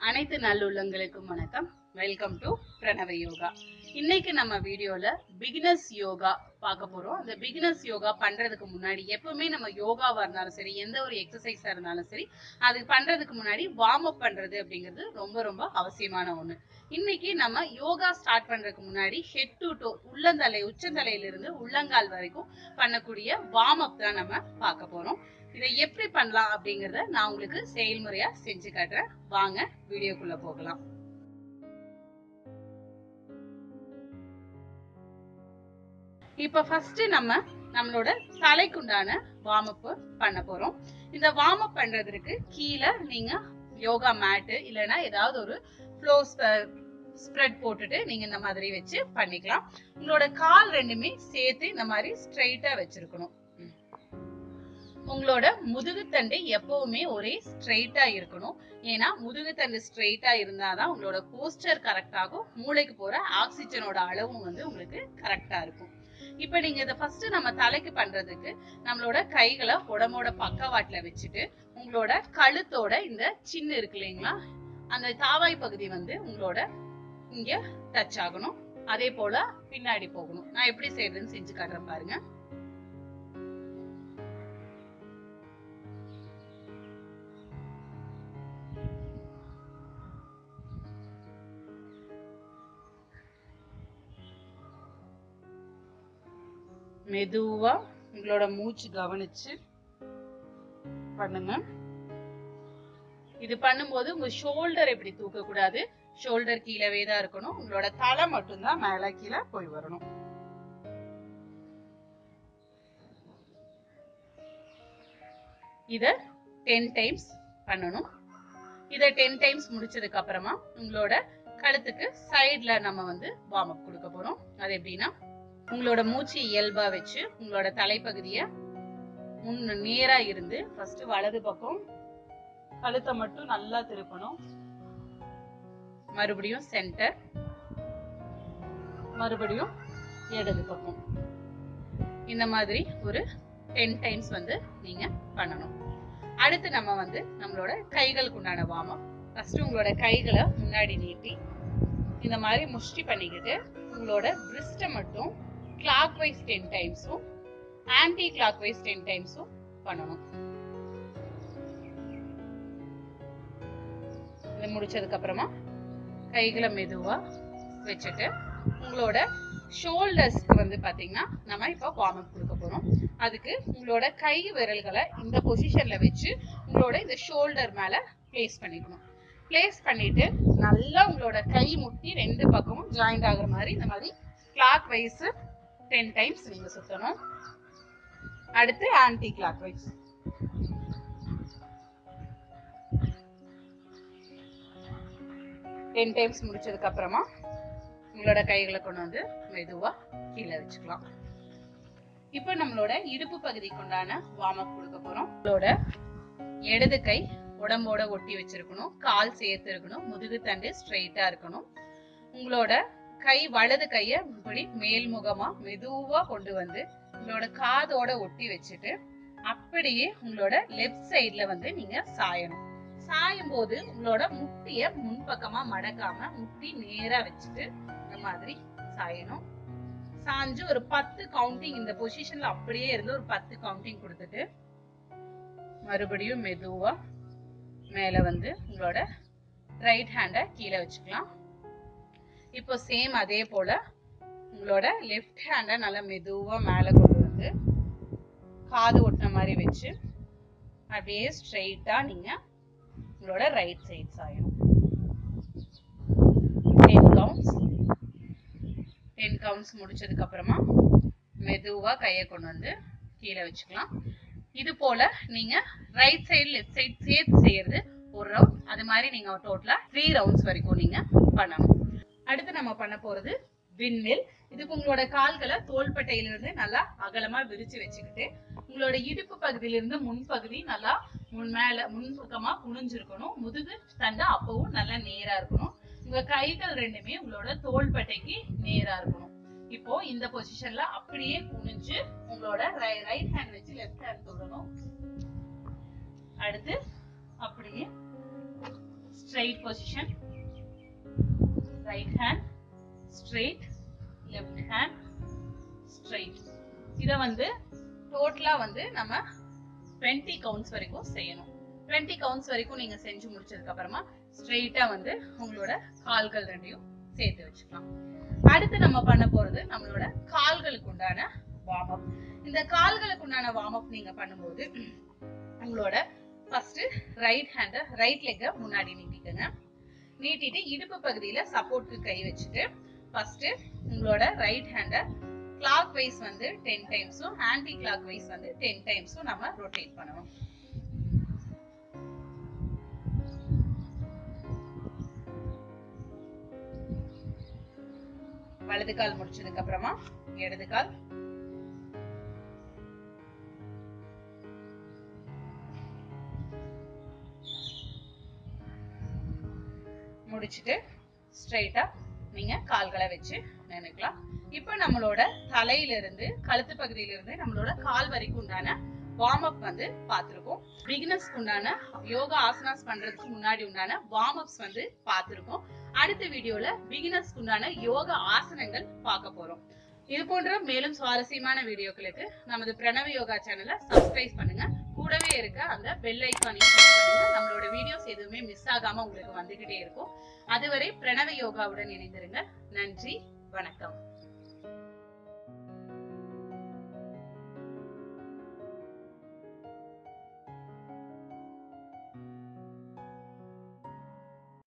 அனைத்து நல்லுள்ளங்களுக்கும் வணக்கம் welcome to பிரணவ யோகா இன்னைக்கு நம்ம வீடியோல பிகினர்ஸ் யோகா பார்க்க போறோம் அந்த பிகினர்ஸ் யோகா பண்றதுக்கு முன்னாடி எப்பவுமே நம்ம யோகாவா இருந்தாலும் சரி எந்த ஒரு எக்ஸசைஸா இருந்தாலும் சரி அது பண்றதுக்கு முன்னாடி வார்ம் அப் பண்றது அப்படிங்கிறது ரொம்ப ரொம்ப அவசியமான ஒண்ணு இன்னைக்கு நம்ம யோகா ஸ்டார்ட் பண்றதுக்கு முன்னாடி ஹெட் டு டோ உள்ளந்தலை உச்சந்தலையில இருந்து உள்ளங்கால் வரைக்கும் பண்ணக்கூடிய வார்ம் அப் தான் நம்ம பார்க்க போறோம் இதை எப்படி பண்ணலாம் அப்படிங்கறத நான் உங்களுக்கு செயல்முறையா செஞ்சு காட்டுறேன் வாங்க வீடியோக்குள்ள போகலாம் இப்ப ஃபர்ஸ்ட் நம்ம நம்மளோட தலைக்குண்டான வார்ம் அப் பண்ண போறோம் இந்த வார்ம் அப் பண்றதுக்கு கீழே நீங்க யோகா மேட்டு இல்லைன்னா ஏதாவது ஒரு ஃப்ளோ ஸ்ப்ரெட் போட்டுட்டு நீங்க இந்த மாதிரி வச்சு பண்ணிக்கலாம் உங்களோட கால் ரெண்டுமே சேர்த்து இந்த மாதிரி ஸ்ட்ரைட்டா வச்சிருக்கணும் உங்களோட முதுகுத்தண்டு எப்பவுமே ஒரே ஸ்ட்ரெயிட்டா இருக்கணும் ஏன்னா முதுகுத்தண்டு ஸ்ட்ரெயிட்டா இருந்தாதான் உங்களோட போஸ்டர் கரெக்ட் ஆகும் மூளைக்கு போற ஆக்சிஜனோட அளவும் வந்து உங்களுக்கு கரெக்டா இருக்கும் இப்ப நீங்க இதை ஃபர்ஸ்ட் நம்ம தலைக்கு பண்றதுக்கு நம்மளோட கைகளை உடம்போட பக்கவாட்டுல வச்சுட்டு உங்களோட கழுத்தோட இந்த சின்ன இருக்கு இல்லைங்களா அந்த தாவாய் பகுதி வந்து உங்களோட இங்க டச் ஆகணும் அதே போல பின்னாடி போகணும் நான் எப்படி செய்யறதுன்னு செஞ்சு காட்டுறேன் பாருங்க மெதுவா உங்களோட மூச்சு கவனிச்சு பண்ணுங்க இது பண்ணும்போது உங்க ஷோல்டர் இப்படி தூக்க கூடாது ஷோல்டர் கீழவே தான் இருக்கணும் உங்களோட தலை மட்டும்தான் மேல கீழே போய் வரணும் இத டென் டைம்ஸ் பண்ணணும் இத டென் டைம்ஸ் முடிச்சதுக்கு அப்புறமா உங்களோட கழுத்துக்கு சைட்ல நம்ம வந்து வார்ம் அப் கொடுக்க போறோம் அது எப்படின்னா உங்களோட மூச்சு இயல்பா வச்சு உங்களோட தலைப்பகுதிய முன் நேரா இருந்து ஃபர்ஸ்ட் வலது பக்கம் கழுத்தை மட்டும் நல்லா திருப்பணும் மறுபடியும் சென்டர் மறுபடியும் இடது பக்கம் இந்த மாதிரி ஒரு டென் டைம்ஸ் வந்து நீங்க பண்ணணும் அடுத்து நம்ம வந்து நம்மளோட கைகளுக்கு உண்டான வாமம் ஃபர்ஸ்ட் உங்களோட கைகளை முன்னாடி நீட்டி இந்த மாதிரி முஷ்டி பண்ணிக்கிட்டு உங்களோட பிரிஸ்ட மட்டும் கிளாக் வைஸ் டென் டைம்ஸும் ஆன்டி கிளாக் வைஸ் டென் டைம்ஸும் பண்ணணும் இது முடிச்சதுக்கு அப்புறமா கைகளை மெதுவா வச்சுட்டு உங்களோட ஷோல்டர்ஸ்க்கு வந்து பாத்தீங்கன்னா நம்ம இப்போ வார்ம் அப் கொடுக்க போறோம் அதுக்கு உங்களோட கை விரல்களை இந்த பொசிஷன்ல வச்சு உங்களோட இந்த ஷோல்டர் மேல பிளேஸ் பண்ணிக்கணும் பிளேஸ் பண்ணிட்டு நல்லா உங்களோட கை முட்டி ரெண்டு பக்கமும் ஜாயிண்ட் ஆகுற மாதிரி இந்த மாதிரி கிளாக் வைஸ் டென் டைம்ஸ் நீங்க சுத்தணும் அடுத்து clock wise ten times முடிச்சதுக்கு அப்புறமா உங்களோட கைகளை கொண்டு வந்து மெதுவா கீழே வச்சுக்கலாம் இப்போ நம்மளோட இடுப்பு பகுதிக்கு உண்டான வார்ம் அப் கொடுக்க போறோம் உங்களோட இடது கை உடம்போட ஒட்டி வச்சிருக்கணும் கால் சேர்த்து இருக்கணும் முதுகு தண்டு ஸ்ட்ரெயிட்டா இருக்கணும் உங்களோட கை வலது கைய இப்படி மேல்முகமா மெதுவா கொண்டு வந்து உங்களோட காதோட ஒட்டி வச்சுட்டு அப்படியே உங்களோட லெஃப்ட் சைட்ல வந்து நீங்க சாயணும் சாயும் போது உங்களோட முட்டிய முன்பக்கமா மடக்காம முட்டி நேரா வச்சுட்டு இந்த மாதிரி சாயணும் சாஞ்சு ஒரு பத்து கவுண்டிங் இந்த பொசிஷன்ல அப்படியே இருந்து ஒரு பத்து கவுண்டிங் கொடுத்துட்டு மறுபடியும் மெதுவா மேல வந்து உங்களோட ரைட் ஹேண்ட கீழே வச்சுக்கலாம் இப்போ சேம் அதே போல உங்களோட லெஃப்ட் ஹேண்ட நல்லா மெதுவா மேல கொண்டு வந்து காது ஒட்டின மாதிரி வச்சு அப்படியே ஸ்ட்ரெயிட்டா நீங்க உங்களோட ரைட் சைட் சாயணும் டென் கவுண்ட்ஸ் டென் கவுண்ட்ஸ் முடிச்சதுக்கு அப்புறமா மெதுவா கையை கொண்டு வந்து கீழே வச்சுக்கலாம் இது போல நீங்க ரைட் சைடு லெஃப்ட் சைடு சேர்த்து செய்யறது ஒரு ரவுண்ட் அது மாதிரி நீங்க டோட்டலா த்ரீ ரவுண்ட்ஸ் வரைக்கும் நீங்க பண்ணணும் அடுத்து நம்ம பண்ண போறது விண்மில் இதுக்கு உங்களோட கால்களை தோள்பட்டையிலிருந்து நல்லா அகலமா விரிச்சு வச்சுக்கிட்டு உங்களோட இடுப்பு பகுதியிலிருந்து முன்பகுதி நல்லா முன் மேல முன்பக்கமா குனிஞ்சிருக்கணும் முதுகு தண்டை அப்பவும் நல்லா நேரா இருக்கணும் உங்க கைகள் ரெண்டுமே உங்களோட தோள்பட்டைக்கு நேரா இருக்கணும் இப்போ இந்த பொசிஷன்ல அப்படியே குனிஞ்சு உங்களோட ரைட் ஹேண்ட் வச்சு லெஃப்ட் ஹேண்ட் தொடணும் அடுத்து அப்படியே straight position right hand straight left hand straight இத வந்து டோட்டலா வந்து நம்ம 20 கவுண்ட்ஸ் வரைக்கும் செய்யணும் 20 கவுண்ட்ஸ் வரைக்கும் நீங்க செஞ்சு முடிச்சதுக்கு அப்புறமா ஸ்ட்ரெயிட்டா வந்து உங்களோட கால்கள் ரெண்டையும் சேர்த்து வச்சுக்கலாம் அடுத்து நம்ம பண்ண போறது நம்மளோட கால்களுக்கு உண்டான வார்ம் அப் இந்த கால்களுக்கு உண்டான வார்ம் அப் நீங்க பண்ணும்போது உங்களோட ஃபர்ஸ்ட் ரைட் ஹேண்ட ரைட் லெக்க முன்னாடி நீட்டிக்கங்க நீட்டிட்டு இடுப்பு பகுதியில சப்போர்ட்க்கு கை வச்சுட்டு ஃபர்ஸ்ட் உங்களோட ரைட் ஹேண்ட கிளாக் வைஸ் வந்து டென் டைம்ஸும் ஆன்டி கிளாக் வைஸ் வந்து டென் டைம்ஸும் நம்ம ரொட்டேட் பண்ணணும் வலது கால் முடிச்சதுக்கு அப்புறமா இடது கால் முடிச்சிட்டு ஸ்ட்ரைட்டா நீங்க கால்களை வச்சு நினைக்கலாம் இப்ப நம்மளோட தலையில இருந்து கழுத்து பகுதியில இருந்து நம்மளோட கால் வரைக்கும் உண்டான வார்ம் அப் வந்து பார்த்திருக்கோம் பிகினர்ஸ்க்கு உண்டான யோகா ஆசனாஸ் பண்றதுக்கு முன்னாடி உண்டான வார்ம் அப்ஸ் வந்து பார்த்திருக்கோம் அடுத்த வீடியோல பிகினர்ஸ்க்கு உண்டான யோகா ஆசனங்கள் பார்க்க போறோம் இது போன்ற மேலும் சுவாரஸ்யமான வீடியோக்களுக்கு நமது பிரணவ யோகா சேனலை சப்ஸ்கிரைப் பண்ணுங்க கூடவே இருக்க அந்த பெல் ஐக்கானையும் கிளிக் பண்ணுங்க நம்மளோட வீடியோஸ் எதுவுமே மிஸ் ஆகாம உங்களுக்கு வந்துகிட்டே இருக்கும் அதுவரை பிரணவ யோகாவுடன் இணைந்திருங்க நன்றி வணக்கம்